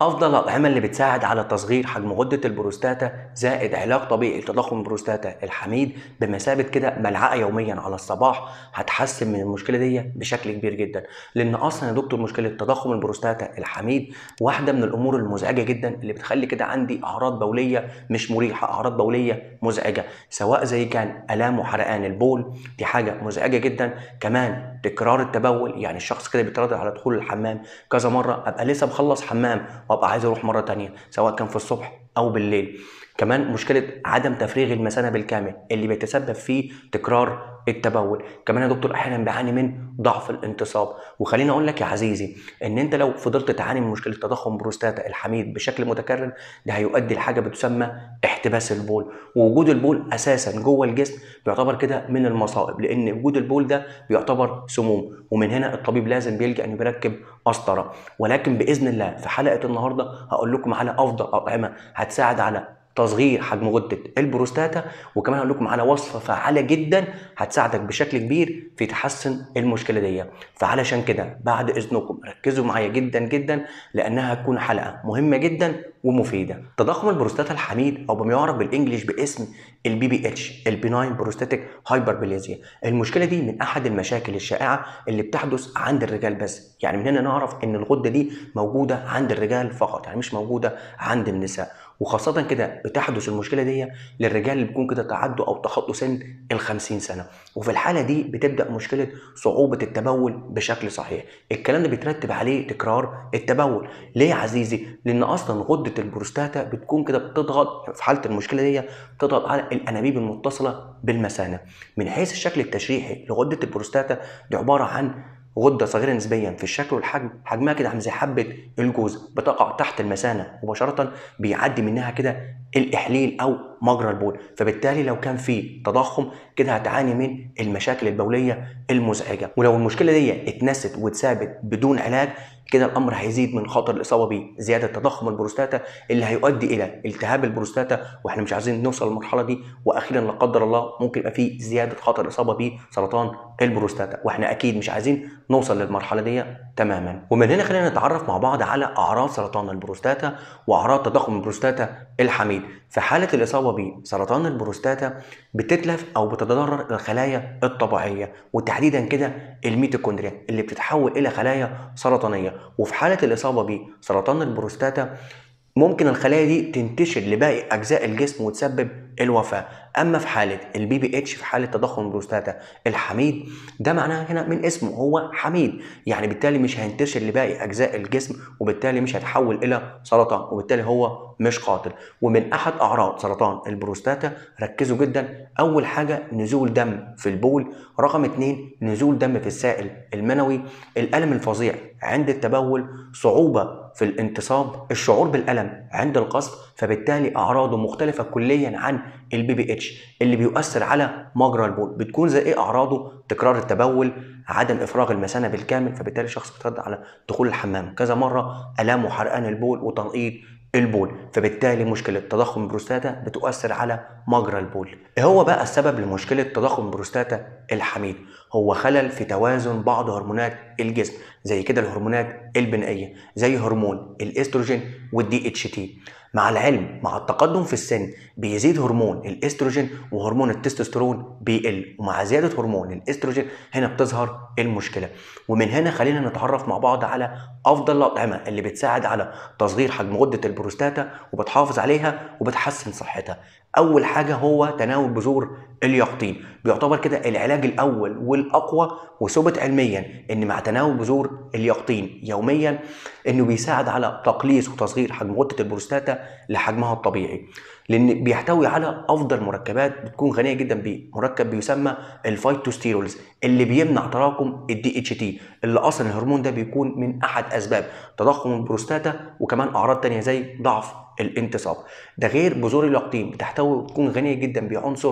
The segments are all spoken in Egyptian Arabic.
افضل الاطعمه اللي بتساعد على تصغير حجم غده البروستاتا زائد علاج طبيعي لتضخم البروستاتا الحميد بمثابه كده ملعقه يوميا على الصباح هتحسن من المشكله دي بشكل كبير جدا لان اصلا يا دكتور مشكله تضخم البروستاتا الحميد واحده من الامور المزعجه جدا اللي بتخلي كده عندي اعراض بوليه مش مريحه اعراض بوليه مزعجه سواء زي كان الام وحرقان البول دي حاجه مزعجه جدا كمان تكرار التبول يعني الشخص كده بيتردد على دخول الحمام كذا مره ابقى لسه مخلص حمام وابقى عايز اروح مره تانية سواء كان في الصبح او بالليل كمان مشكله عدم تفريغ المثانه بالكامل اللي بيتسبب في تكرار التبول كمان يا دكتور احيانا بعاني من ضعف الانتصاب وخليني اقول لك يا عزيزي ان انت لو فضلت تعاني من مشكله تضخم بروستاتا الحميد بشكل متكرر ده هيؤدي لحاجه بتسمى احتباس البول ووجود البول اساسا جوه الجسم بيعتبر كده من المصائب لان وجود البول ده بيعتبر سموم ومن هنا الطبيب لازم بيلجا انه يركب قسطره ولكن باذن الله في حلقه النهارده هقول لكم على افضل اطعمه هتساعد على تصغير حجم غده البروستاتا وكمان هقول لكم على وصفه فعاله جدا هتساعدك بشكل كبير في تحسن المشكله دي فعلشان كده بعد اذنكم ركزوا معايا جدا جدا لانها هتكون حلقه مهمه جدا ومفيده تضخم البروستاتا الحميد او بما يعرف بالانجلش باسم البي بي اتش البيناين بروستاتيك هايبربليزيا المشكله دي من احد المشاكل الشائعه اللي بتحدث عند الرجال بس يعني من هنا نعرف ان الغده دي موجوده عند الرجال فقط يعني مش موجوده عند النساء وخاصة كده بتحدث المشكلة دي للرجال اللي بيكون كده تعدوا أو تخطوا سن ال 50 سنة وفي الحالة دي بتبدأ مشكلة صعوبة التبول بشكل صحيح الكلام ده بيترتب عليه تكرار التبول ليه يا عزيزي؟ لأن أصلا غدة البروستاتا بتكون كده بتضغط في حالة المشكلة دي بتضغط على الأنابيب المتصلة بالمثانة من حيث الشكل التشريحي لغدة البروستاتا دي عبارة عن غده صغيره نسبيا في الشكل والحجم حجمها كده عامل زي حبه الجوز بتقع تحت المثانه مباشره بيعدي منها كده الاحليل او مجرى البول فبالتالي لو كان في تضخم كده هتعاني من المشاكل البوليه المزعجه ولو المشكله دي اتنست واتثابت بدون علاج كده الامر هيزيد من خطر الاصابه بزياده تضخم البروستاتا اللي هيؤدي الى التهاب البروستاتا واحنا مش عايزين نوصل للمرحله دي واخيرا لا قدر الله ممكن يبقى في زياده خطر الاصابه بسرطان البروستاتا واحنا اكيد مش عايزين نوصل للمرحله دي تماما ومن هنا خلينا نتعرف مع بعض على اعراض سرطان البروستاتا واعراض تضخم البروستاتا الحميد في حاله الاصابه بسرطان البروستاتا بتتلف او بتتضرر الخلايا الطبيعيه وتحديدا كده الميتوكوندريا اللي بتتحول الى خلايا سرطانيه وفي حاله الاصابه بسرطان البروستاتا ممكن الخلايا دي تنتشر لباقي اجزاء الجسم وتسبب الوفاه اما في حاله البي بي اتش في حاله تضخم البروستاتا الحميد ده معناها هنا من اسمه هو حميد يعني بالتالي مش هينتشر لباقي اجزاء الجسم وبالتالي مش هيتحول الى سرطان وبالتالي هو مش قاتل ومن احد اعراض سرطان البروستاتا ركزوا جدا اول حاجه نزول دم في البول رقم اتنين نزول دم في السائل المنوي الالم الفظيع عند التبول صعوبه في الانتصاب الشعور بالالم عند القصف فبالتالي اعراضه مختلفه كليا عن البي بي اتش اللي بيؤثر على مجرى البول بتكون زي ايه اعراضه تكرار التبول عدم افراغ المثانه بالكامل فبالتالي الشخص بيترد على دخول الحمام كذا مره الام وحرقان البول وتنقيط البول فبالتالي مشكلة تضخم البروستاتا بتؤثر على مجرى البول ايه هو بقى السبب لمشكلة تضخم البروستاتا الحميد هو خلل في توازن بعض هرمونات الجسم زي كده الهرمونات البنائية زي هرمون الاستروجين والدي اتش تي مع العلم مع التقدم في السن بيزيد هرمون الاستروجين وهرمون التستوستيرون بيقل ومع زياده هرمون الاستروجين هنا بتظهر المشكله ومن هنا خلينا نتعرف مع بعض على افضل الاطعمه اللي بتساعد على تصغير حجم غده البروستاتا وبتحافظ عليها وبتحسن صحتها اول حاجه هو تناول بذور اليقطين بيعتبر كده العلاج الاول والاقوى وثبت علميا ان مع تناول بذور اليقطين يوميا انه بيساعد على تقليص وتصغير حجم غده البروستاتا لحجمها الطبيعي لان بيحتوي على افضل مركبات بتكون غنيه جدا بمركب بيسمى الفايتوستيرولز اللي بيمنع تراكم الدي اتش تي اللي اصلا الهرمون ده بيكون من احد اسباب تضخم البروستاتا وكمان اعراض تانية زي ضعف الانتصاب ده غير بذور اليقطين بتحتوي وتكون غنيه جدا بعنصر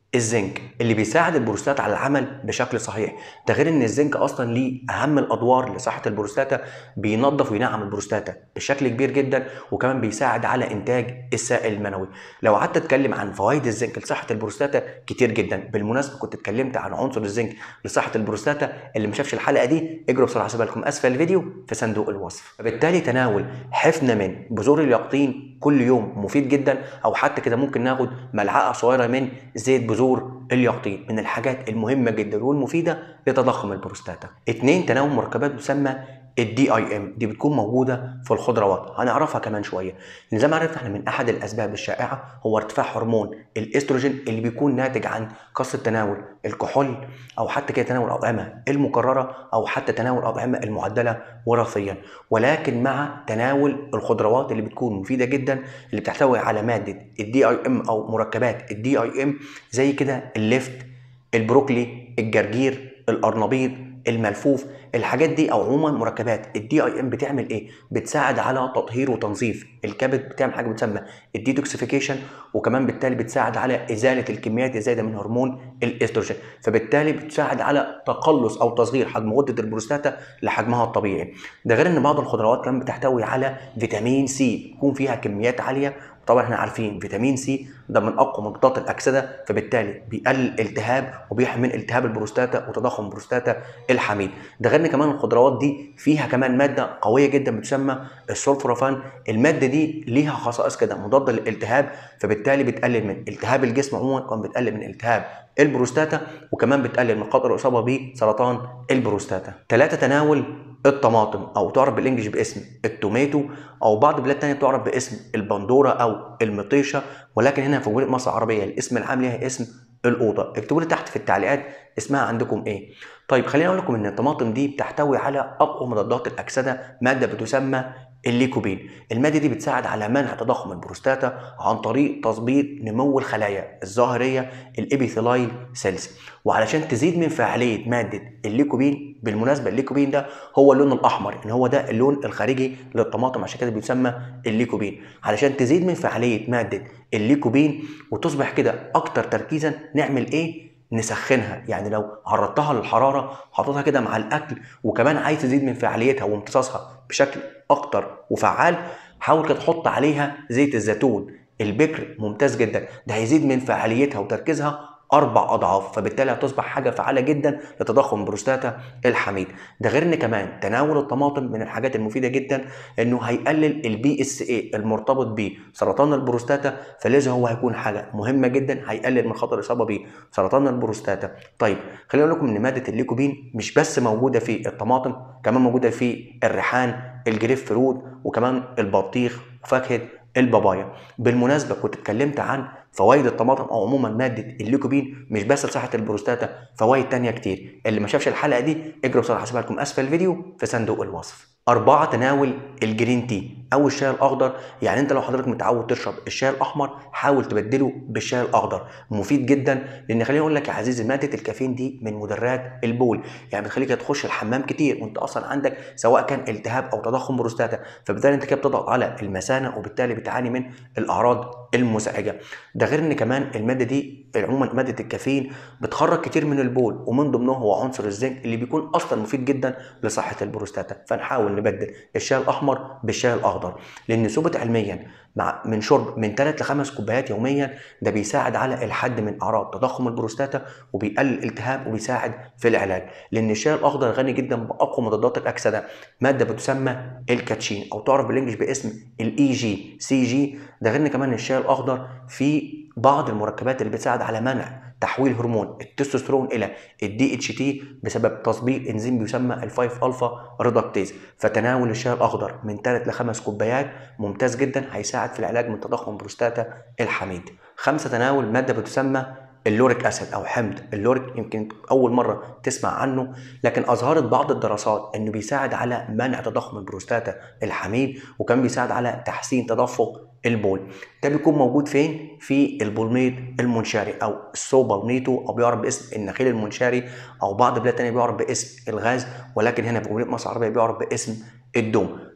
الزنك اللي بيساعد البروستات على العمل بشكل صحيح ده غير ان الزنك اصلا ليه اهم الادوار لصحه البروستاتا بينظف وينعم البروستاتا بشكل كبير جدا وكمان بيساعد على انتاج السائل المنوي لو قعدت اتكلم عن فوائد الزنك لصحه البروستاتا كتير جدا بالمناسبه كنت اتكلمت عن عنصر الزنك لصحه البروستاتا اللي ما شافش الحلقه دي اجروا بسرعه هسيبها لكم اسفل الفيديو في صندوق الوصف فبالتالي تناول حفنه من بذور اليقطين كل يوم مفيد جدا او حتى كده ممكن ناخد ملعقه صغيره من زيت بذور اليقطين من الحاجات المهمه جدا والمفيده لتضخم البروستاتا اتنين تناول مركبات تسمى الدي اي ام دي بتكون موجوده في الخضروات هنعرفها كمان شويه لان زي ما عرفنا احنا من احد الاسباب الشائعه هو ارتفاع هرمون الاستروجين اللي بيكون ناتج عن قصه تناول الكحول او حتى كده تناول الاطعمه المكرره او حتى تناول الاطعمه المعدله وراثيا ولكن مع تناول الخضروات اللي بتكون مفيده جدا اللي بتحتوي على ماده الدي اي ام او مركبات الدي اي ام زي كده الليفت البروكلي الجرجير القرنبيط الملفوف الحاجات دي او عموما مركبات الدي اي ام بتعمل ايه بتساعد على تطهير وتنظيف الكبد بتعمل حاجه بتسمى الديتوكسيفيكيشن وكمان بالتالي بتساعد على ازاله الكميات الزايده من هرمون الاستروجين فبالتالي بتساعد على تقلص او تصغير حجم غده البروستاتا لحجمها الطبيعي ده غير ان بعض الخضروات كمان بتحتوي على فيتامين سي بيكون فيها كميات عاليه طبعا احنا عارفين فيتامين سي ده من اقوى مضادات الاكسده فبالتالي بيقلل الالتهاب وبيحمي من التهاب البروستاتا وتضخم البروستاتا الحميد ده غير ان كمان الخضروات دي فيها كمان ماده قويه جدا بتسمى السولفورافان الماده دي ليها خصائص كده مضاده للالتهاب فبالتالي بتقلل من التهاب الجسم عموما وكمان بتقلل من التهاب البروستاتا وكمان بتقلل من خطر الاصابه بسرطان البروستاتا ثلاثه تناول الطماطم او تعرف بالانجلش باسم التوماتو او بعض البلاد الثانيه تعرف باسم البندوره او المطيشه ولكن هنا في جمهوريه مصر العربيه الاسم العام ليها اسم القوطه اكتبوا لي تحت في التعليقات اسمها عندكم ايه طيب خليني اقول لكم ان الطماطم دي بتحتوي على اقوى مضادات الاكسده ماده بتسمى الليكوبين المادة دي بتساعد على منع تضخم البروستاتا عن طريق تظبيط نمو الخلايا الظاهرية الابيثيلايل سيلز وعلشان تزيد من فعالية مادة الليكوبين بالمناسبة الليكوبين ده هو اللون الأحمر إن هو ده اللون الخارجي للطماطم عشان كده بيسمى الليكوبين علشان تزيد من فعالية مادة الليكوبين وتصبح كده أكتر تركيزا نعمل إيه؟ نسخنها يعني لو عرضتها للحراره حطيتها كده مع الاكل وكمان عايز تزيد من فعاليتها وامتصاصها بشكل اكتر وفعال حاول كده تحط عليها زيت الزيتون البكر ممتاز جدا ده هيزيد من فعاليتها وتركيزها اربع اضعاف فبالتالي هتصبح حاجه فعاله جدا لتضخم بروستاتا الحميد ده غير ان كمان تناول الطماطم من الحاجات المفيده جدا انه هيقلل البي اس اي المرتبط بسرطان البروستاتا فلذا هو هيكون حاجه مهمه جدا هيقلل من خطر الاصابه بسرطان البروستاتا طيب خليني اقول لكم ان ماده الليكوبين مش بس موجوده في الطماطم كمان موجوده في الريحان الجريف فروت وكمان البطيخ وفاكهه البابايا بالمناسبه كنت اتكلمت عن فوائد الطماطم او عموما ماده الليكوبين مش بس لصحه البروستاتا فوائد تانية كتير اللي ما شافش الحلقه دي اجروا بسرعه هسيبها لكم اسفل الفيديو في صندوق الوصف أربعة تناول الجرين تي أو الشاي الأخضر يعني أنت لو حضرتك متعود تشرب الشاي الأحمر حاول تبدله بالشاي الأخضر مفيد جدا لأن خليني أقول لك يا عزيزي مادة الكافيين دي من مدرات البول يعني بتخليك تخش الحمام كتير وأنت أصلا عندك سواء كان التهاب أو تضخم بروستاتا فبالتالي أنت كده بتضغط على المثانة وبالتالي بتعاني من الأعراض المزعجة ده غير ان كمان الماده دي عموما ماده الكافيين بتخرج كتير من البول ومن ضمنه هو عنصر الزنك اللي بيكون اصلا مفيد جدا لصحه البروستاتا فنحاول نبدل الشاي الاحمر بالشاي الاخضر لان ثبت علميا مع من شرب من 3 ل 5 كوبايات يوميا ده بيساعد على الحد من اعراض تضخم البروستاتا وبيقلل الالتهاب وبيساعد في العلاج لان الشاي الاخضر غني جدا باقوى مضادات الاكسده ماده بتسمى الكاتشين او تعرف بالانجلش باسم الاي جي سي جي ده غير كمان الشاي الاخضر فيه بعض المركبات اللي بتساعد على منع تحويل هرمون التستوستيرون الى الدي اتش تي بسبب تطبيق انزيم بيسمى الفايف الفا ريدكتيز فتناول الشاي الاخضر من 3 ل 5 كوبايات ممتاز جدا هيساعد في العلاج من تضخم بروستاتا الحميد خمسة تناول ماده بتسمى اللوريك اسيد او حمض اللوريك يمكن اول مره تسمع عنه لكن اظهرت بعض الدراسات انه بيساعد على منع تضخم البروستاتا الحميد وكان بيساعد على تحسين تدفق البول ده بيكون موجود فين في البولميت المنشاري او السوبالميتو او بيعرف باسم النخيل المنشاري او بعض البلاد الثانيه بيعرف باسم الغاز ولكن هنا في جمهوريه مصر العربيه بيعرف باسم الدوم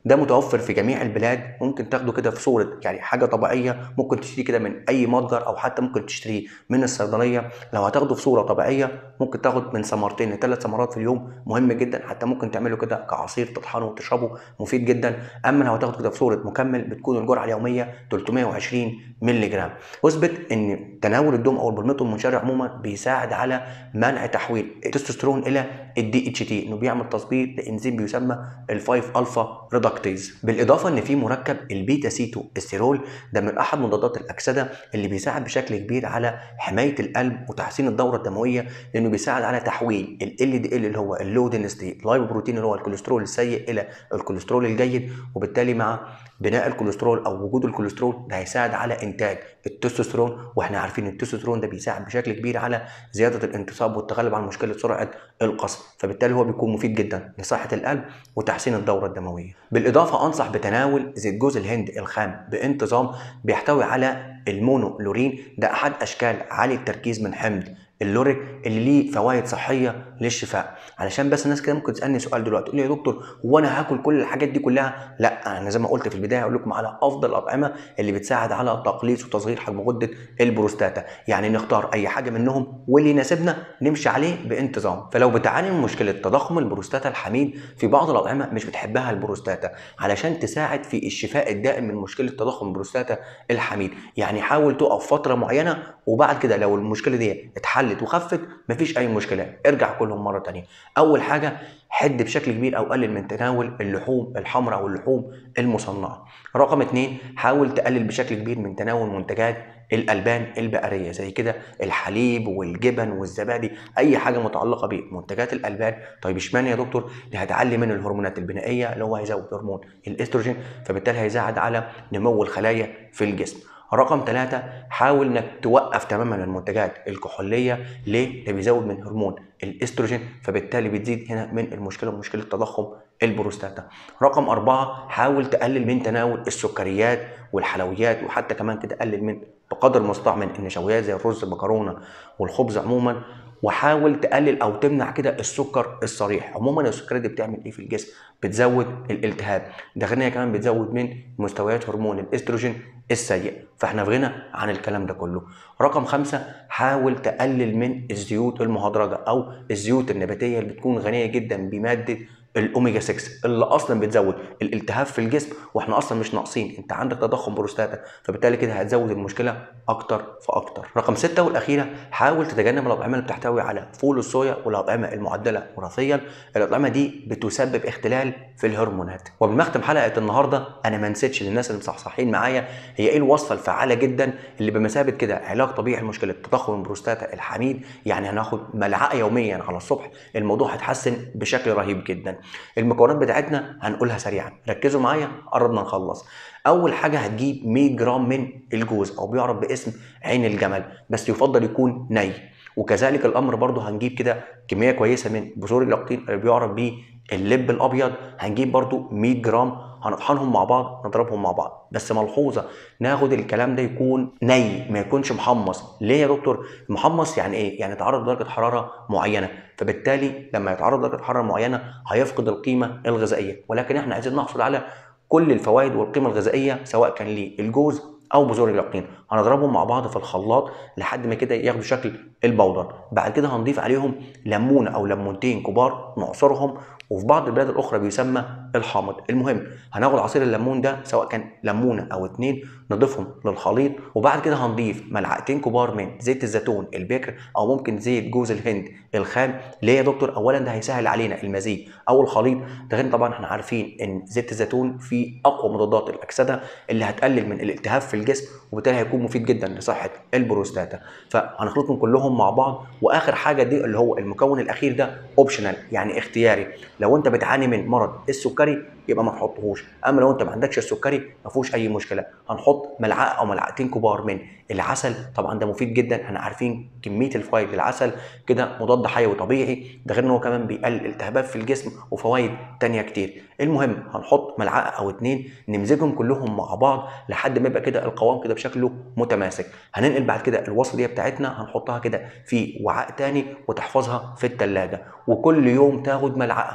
ده متوفر في جميع البلاد ممكن تاخده كده في صوره يعني حاجه طبيعيه ممكن تشتري كده من اي متجر او حتى ممكن تشتريه من الصيدليه لو هتاخده في صوره طبيعيه ممكن تاخد من ثمرتين لثلاث ثمرات في اليوم مهم جدا حتى ممكن تعمله كده كعصير تطحنه وتشربه مفيد جدا اما لو هتاخده كده في صوره مكمل بتكون الجرعه اليوميه 320 مللي جرام اثبت ان تناول الدوم او البرميتون المنشرح عموما بيساعد على منع تحويل التستوستيرون الى الدي اتش تي انه بيعمل تظبيط لانزيم بيسمى الفايف الفا ريدكتيز بالاضافه ان في مركب البيتا سيتو استيرول ده من احد مضادات الاكسده اللي بيساعد بشكل كبير على حمايه القلب وتحسين الدوره الدمويه لانه بيساعد على تحويل ال دي ال اللي هو اللو دينستي لايبوبروتين اللي هو الكوليسترول السيء الى الكوليسترول الجيد وبالتالي مع بناء الكوليسترول او وجود الكوليسترول ده هيساعد على انتاج التستوستيرون واحنا عارفين التستوستيرون ده بيساعد بشكل كبير على زياده الانتصاب والتغلب على مشكله سرعه القصف فبالتالي هو بيكون مفيد جدا لصحه القلب وتحسين الدوره الدمويه بالاضافه انصح بتناول زيت جوز الهند الخام بانتظام بيحتوي على المونولورين ده احد اشكال عالي التركيز من حمض اللوريك اللي ليه فوائد صحيه للشفاء علشان بس الناس كده ممكن تسالني سؤال دلوقتي تقول لي يا دكتور هو انا هاكل كل الحاجات دي كلها لا انا زي ما قلت في البدايه هقول لكم على افضل الاطعمه اللي بتساعد على تقليص وتصغير حجم غده البروستاتا يعني نختار اي حاجه منهم واللي يناسبنا نمشي عليه بانتظام فلو بتعاني من مشكله تضخم البروستاتا الحميد في بعض الاطعمه مش بتحبها البروستاتا علشان تساعد في الشفاء الدائم من مشكله تضخم البروستاتا الحميد يعني حاول تقف فتره معينه وبعد كده لو المشكله دي اتحلت وخفت مفيش اي مشكله ارجع كلهم مره تانية اول حاجه حد بشكل كبير او قلل من تناول اللحوم الحمراء واللحوم المصنعه رقم اتنين حاول تقلل بشكل كبير من تناول منتجات الالبان البقريه زي كده الحليب والجبن والزبادي اي حاجه متعلقه بمنتجات الالبان طيب اشمعنى يا دكتور دي هتعلي من الهرمونات البنائيه اللي هو هيزود هرمون الاستروجين فبالتالي هيساعد على نمو الخلايا في الجسم رقم ثلاثة حاول انك توقف تماما المنتجات الكحولية ليه؟ ده بيزود من هرمون الاستروجين فبالتالي بتزيد هنا من المشكلة مشكلة تضخم البروستاتا. رقم أربعة حاول تقلل من تناول السكريات والحلويات وحتى كمان كده قلل من بقدر المستطاع من النشويات زي الرز المكرونة والخبز عموما وحاول تقلل او تمنع كده السكر الصريح عموما السكريات دي بتعمل ايه في الجسم بتزود الالتهاب ده غير كمان بتزود من مستويات هرمون الاستروجين السيء فاحنا في غنى عن الكلام ده كله رقم خمسة حاول تقلل من الزيوت المهدرجة او الزيوت النباتية اللي بتكون غنية جدا بمادة الاوميجا 6 اللي اصلا بتزود الالتهاب في الجسم واحنا اصلا مش ناقصين انت عندك تضخم بروستاتا فبالتالي كده هتزود المشكله اكتر فاكتر رقم ستة والاخيره حاول تتجنب الاطعمه اللي بتحتوي على فول الصويا والاطعمه المعدله وراثيا الاطعمه دي بتسبب اختلال في الهرمونات وبنختم حلقه النهارده انا ما نسيتش للناس اللي مصحصحين معايا هي ايه الوصفه الفعاله جدا اللي بمثابه كده علاج طبيعي لمشكله تضخم البروستاتا الحميد يعني هناخد ملعقه يوميا على الصبح الموضوع هيتحسن بشكل رهيب جدا المكونات بتاعتنا هنقولها سريعا ركزوا معايا قربنا نخلص اول حاجه هتجيب 100 جرام من الجوز او بيعرف باسم عين الجمل بس يفضل يكون ني وكذلك الامر برضه هنجيب كده كميه كويسه من بذور اليقطين اللي بيعرف بيه اللب الابيض هنجيب برضه 100 جرام هنطحنهم مع بعض نضربهم مع بعض بس ملحوظه ناخد الكلام ده يكون ني ما يكونش محمص ليه يا دكتور محمص يعني ايه يعني يتعرض لدرجه حراره معينه فبالتالي لما يتعرض لدرجه حراره معينه هيفقد القيمه الغذائيه ولكن احنا عايزين نحصل على كل الفوائد والقيمه الغذائيه سواء كان للجوز او بذور اليقطين هنضربهم مع بعض في الخلاط لحد ما كده ياخدوا شكل البودر بعد كده هنضيف عليهم ليمونه او ليمونتين كبار نعصرهم وفي بعض البلاد الاخرى بيسمى الحامض المهم هناخد عصير الليمون ده سواء كان ليمونه او اتنين نضيفهم للخليط وبعد كده هنضيف ملعقتين كبار من زيت الزيتون البكر او ممكن زيت جوز الهند الخام ليه يا دكتور اولا ده هيسهل علينا المزيج او الخليط ده غير طبعا احنا عارفين ان زيت الزيتون فيه اقوى مضادات الاكسده اللي هتقلل من الالتهاب في الجسم وبالتالي هيكون مفيد جدا لصحه البروستاتا فهنخلطهم كلهم مع بعض واخر حاجه دي اللي هو المكون الاخير ده اوبشنال يعني اختياري لو انت بتعاني من مرض السكري يبقى ما تحطهوش اما لو انت ما عندكش السكري ما فيهوش اي مشكله هنحط ملعقه او ملعقتين كبار من العسل طبعا ده مفيد جدا احنا عارفين كميه الفوائد للعسل كده مضاد حيوي طبيعي ده غير ان هو كمان بيقلل التهابات في الجسم وفوائد تانية كتير المهم هنحط ملعقه او اتنين نمزجهم كلهم مع بعض لحد ما يبقى كده القوام كده بشكله متماسك هننقل بعد كده الوصفه دي بتاعتنا هنحطها كده في وعاء تاني وتحفظها في التلاجة وكل يوم تاخد ملعقه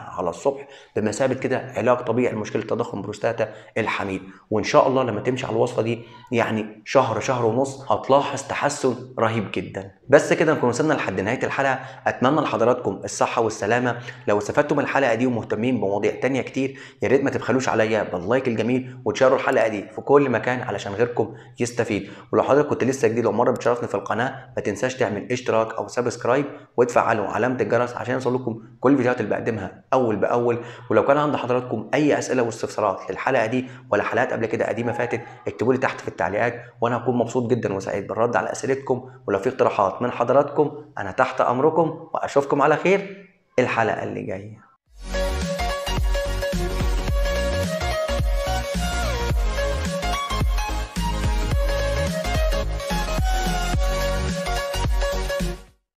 على الصبح بمثابه كده علاج طبيعي لمشكله تضخم بروستاتا الحميد وان شاء الله لما تمشي على الوصفه دي يعني شهر شهر ونص هتلاحظ تحسن رهيب جدا بس كده نكون وصلنا لحد نهايه الحلقه اتمنى لحضراتكم الصحه والسلامه لو استفدتوا من الحلقه دي ومهتمين بمواضيع تانية كتير يا ريت ما تبخلوش عليا باللايك الجميل وتشاركوا الحلقه دي في كل مكان علشان غيركم يستفيد ولو حضرتك كنت لسه جديد ومره بتشرفني في القناه ما تنساش تعمل اشتراك او سبسكرايب وتفعلوا علامه الجرس عشان يوصلكم كل الفيديوهات اللي بقدمها اول باول ولو كان عند حضراتكم اي اسئله واستفسارات للحلقه دي ولا حلقات قبل كده قديمه فاتت اكتبوا لي تحت في التعليقات وانا هكون مبسوط جدا وسعيد بالرد على اسئلتكم ولو في اقتراحات من حضراتكم انا تحت امركم واشوفكم على خير الحلقه اللي جايه